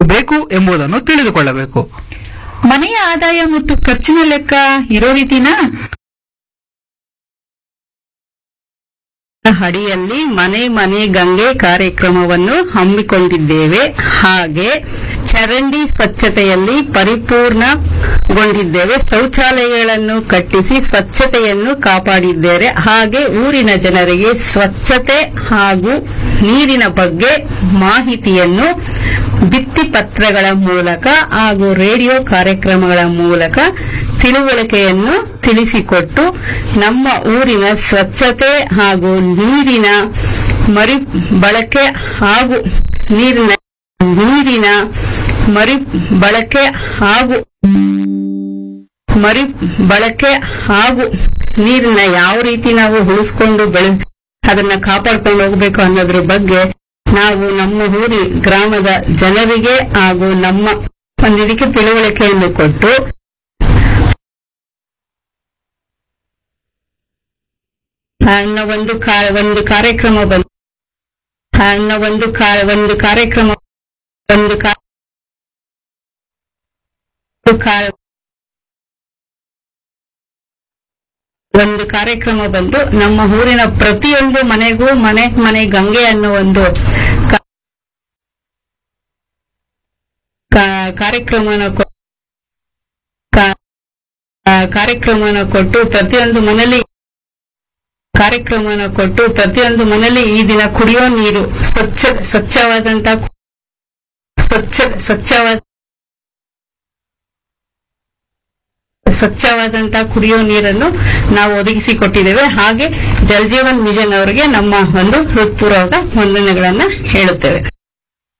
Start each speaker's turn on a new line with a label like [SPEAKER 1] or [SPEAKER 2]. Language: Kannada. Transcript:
[SPEAKER 1] ಬೇಕು ಎಂಬುದನ್ನು ತಿಳಿದುಕೊಳ್ಳಬೇಕು
[SPEAKER 2] ಮನೆಯ ಆದಾಯ ಮತ್ತು ಖರ್ಚಿನ ಲೆಕ್ಕ ಇರೋ ರೀತಿನಾ
[SPEAKER 3] ಅಡಿಯಲ್ಲಿ ಮನೆ ಮನೆ ಗಂಗೆ ಕಾರ್ಯಕ್ರಮವನ್ನು ಹಮ್ಮಿಕೊಂಡಿದ್ದೇವೆ ಹಾಗೆ ಚರಂಡಿ ಸ್ವಚ್ಛತೆಯಲ್ಲಿ ಪರಿಪೂರ್ಣಗೊಂಡಿದ್ದೇವೆ ಶೌಚಾಲಯಗಳನ್ನು ಕಟ್ಟಿಸಿ ಸ್ವಚ್ಛತೆಯನ್ನು ಕಾಪಾಡಿದ್ದೇವೆ ಹಾಗೆ ಊರಿನ ಜನರಿಗೆ ಸ್ವಚ್ಛತೆ ಹಾಗೂ ನೀರಿನ ಬಗ್ಗೆ ಮಾಹಿತಿಯನ್ನು ಭಿತ್ತಿಪತ್ರಗಳ ಮೂಲಕ ಹಾಗೂ ರೇಡಿಯೋ ಕಾರ್ಯಕ್ರಮಗಳ ಮೂಲಕ ತಿಳುವಳಿಕೆಯನ್ನು ತಿಳಿಸಿಕೊಟ್ಟು ನಮ್ಮ ಊರಿನ ಸ್ವಚ್ಛತೆ ಹಾಗೂ ನೀರಿನ ಮರಿ ಬಳಕೆ ಹಾಗೂ ನೀರಿನ ನೀರಿನ ಮರಿ ಬಳಕೆ ಹಾಗೂ ಮರಿ ಬಳಕೆ ಹಾಗೂ ನೀರಿನ ಯಾವ ರೀತಿ ನಾವು ಉಳಿಸ್ಕೊಂಡು ಬೆಳೆ ಅದನ್ನ ಕಾಪಾಡ್ಕೊಂಡು ಹೋಗ್ಬೇಕು ಅನ್ನೋದ್ರ ಬಗ್ಗೆ ನಾವು ನಮ್ಮ ಊರಿ ಗ್ರಾಮದ ಜನರಿಗೆ ಹಾಗೂ ನಮ್ಮ ಒಂದಿದಕ್ಕೆ ತಿಳುವಳಿಕೆಯನ್ನು ಕೊಟ್ಟು ಅನ್ನೋ ಒಂದು ಕಾ- ಒಂದು ಕಾರ್ಯಕ್ರಮ ಬಂದು ಅನ್ನೋ ಒಂದು ಕಾ- ಒಂದು ಕಾರ್ಯಕ್ರಮ ಒಂದು ಕಾ- ಒಂದು ಕಾ- ಒಂದು ಕಾರ್ಯಕ್ರಮ ಬಂದು ನಮ್ಮ ಊರಿನ ಪ್ರತಿಯೊಂದು ಮನೆಗೂ ಮನೆ ಮನೆ ಗಂಗೆ ಅನ್ನೋ ಒಂದು ಕಾ- ಕಾ- ಕಾರ್ಯಕ್ರಮನ ಕೊ- ಕಾ- ಕಾ- ಕಾರ್ಯಕ್ರಮನ ಕೊಟ್ಟು ಪ್ರತಿಯೊಂದು ಮನೆಯಲ್ಲಿ ಕಾರ್ಯಕ್ರಮನ ಕೊಟ್ಟು ಪ್ರತಿಯೊಂದು ಮನೆಯಲ್ಲಿ ಈ ದಿನ ಕುಡಿಯೋ ನೀರು ಸ್ವಚ್ಛ ಸ್ವಚ್ಛವಾದಂತ ಸ್ವಚ್ಛ ಸ್ವಚ್ಛವಾದ ಸ್ವಚ್ಛವಾದಂತ ಕುಡಿಯೋ ನೀರನ್ನು ನಾವು ಒದಗಿಸಿಕೊಟ್ಟಿದ್ದೇವೆ ಹಾಗೆ ಜಲ್ ಜೀವನ್ ಮಿಷನ್ ಅವರಿಗೆ ನಮ್ಮ ಒಂದು ಹೃತ್ಪೂರ್ವಕ ವಂದನೆಗಳನ್ನ ಹೇಳುತ್ತೇವೆ